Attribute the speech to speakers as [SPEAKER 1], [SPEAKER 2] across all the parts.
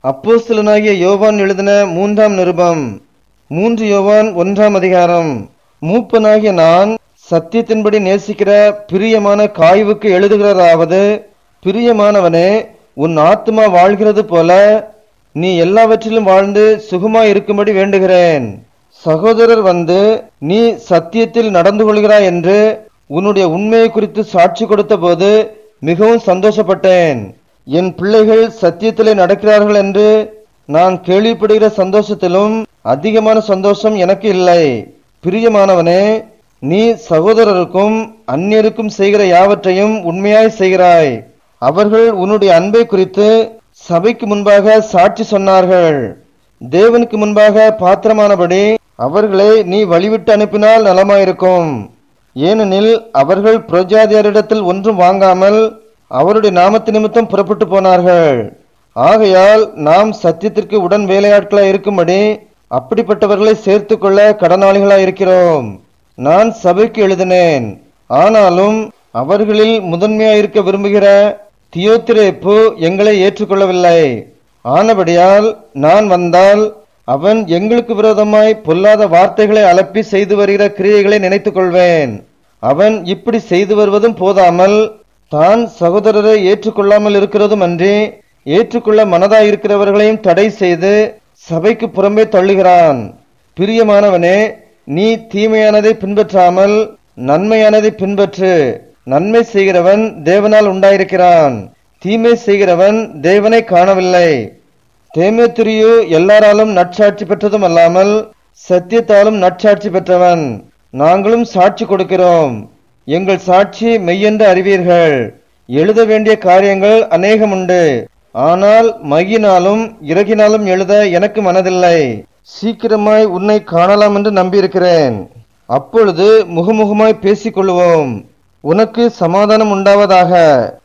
[SPEAKER 1] அப்போஸ்தலனாகிய யோவான் எழுதின மூன்றாம் நிருபம் மூன்று யோவான் ஒன்றாம் அதிகாரம் மூப்பனாகிய நான் சத்தியத்தின்படி நேசிக்கிற பிரியமான காய்வுக்கு எழுதுகிறதாவது பிரியமானவனே உன் ஆத்மா வாழ்கிறது போல நீ எல்லாவற்றிலும் வாழ்ந்து சுகமாய் இருக்கும்படி வேண்டுகிறேன் சகோதரர் வந்து நீ சத்தியத்தில் நடந்து கொள்கிறாய் என்று உன்னுடைய உண்மையை குறித்து சாட்சி கொடுத்த போது மிகவும் சந்தோஷப்பட்டேன் என் பிள்ளைகள் சத்தியத்திலே நடக்கிறார்கள் என்று நான் கேள்விப்படுகிற சந்தோஷத்திலும் அதிகமான சந்தோஷம் எனக்கு இல்லை பிரியமானவனே நீ சகோதரருக்கும் அந்நியருக்கும் செய்கிற யாவற்றையும் உண்மையாய் செய்கிறாய் அவர்கள் உன்னுடைய அன்பை குறித்து சபைக்கு முன்பாக சாட்சி சொன்னார்கள் தேவனுக்கு முன்பாக பாத்திரமானபடி அவர்களை நீ வழிவிட்டு அனுப்பினால் நலமாயிருக்கும் ஏனெனில் அவர்கள் புரஜாதியாரிடத்தில் ஒன்றும் வாங்காமல் அவருடைய நாமத்து நிமித்தம் புறப்பட்டு போனார்கள் ஆகையால் நாம் சத்தியத்திற்கு உடன் வேலையாட்களாய் இருக்கும்படி அப்படிப்பட்டவர்களை சேர்த்துக்கொள்ள கடனாளிகளாய் இருக்கிறோம் நான் சபைக்கு எழுதினேன் ஆனாலும் அவர்களில் முதன்மையாயிருக்க விரும்புகிற தியோத்திரேப்பு எங்களை ஏற்றுக்கொள்ளவில்லை ஆனபடியால் நான் வந்தால் அவன் எங்களுக்கு விரோதமாய் பொல்லாத வார்த்தைகளை அலப்பி செய்து வருகிற கிரியைகளை நினைத்துக் கொள்வேன் அவன் இப்படி செய்து வருவதும் போதாமல் தான் சகோதரரை ஏற்றுக்கொள்ளாமல் இருக்கிறதும் அன்றி ஏற்றுக்கொள்ள மனதாய் இருக்கிறவர்களையும் தடை செய்து சபைக்கு புறம்பே தள்ளுகிறான் பிரியமானவனே நீ தீமையானதை பின்பற்றாமல் நன்மையானதை பின்பற்று நன்மை செய்கிறவன் தேவனால் உண்டாயிருக்கிறான் தீமை செய்கிறவன் தேவனை காணவில்லை தேமேத்திரியு எல்லாராலும் நற்சாட்சி பெற்றதும் அல்லாமல் சத்தியத்தாலும் நற்சாட்சி பெற்றவன் நாங்களும் சாட்சி கொடுக்கிறோம் எங்கள் சாட்சி மெய்யென்று அறிவீர்கள் எழுத வேண்டிய காரியங்கள் அநேகம் உண்டு ஆனால் மையினாலும் இறகினாலும் எழுத எனக்கு மனதில்லை சீக்கிரமாய் உன்னை காணலாம் என்று நம்பியிருக்கிறேன் அப்பொழுது முகமுகமாய் பேசிக் கொள்வோம் உனக்கு சமாதானம் உண்டாவதாக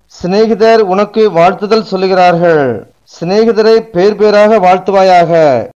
[SPEAKER 1] சிநேகிதர் உனக்கு வாழ்த்துதல் சொல்லுகிறார்கள் சிநேகிதரை பேர் பேராக வாழ்த்துவாயாக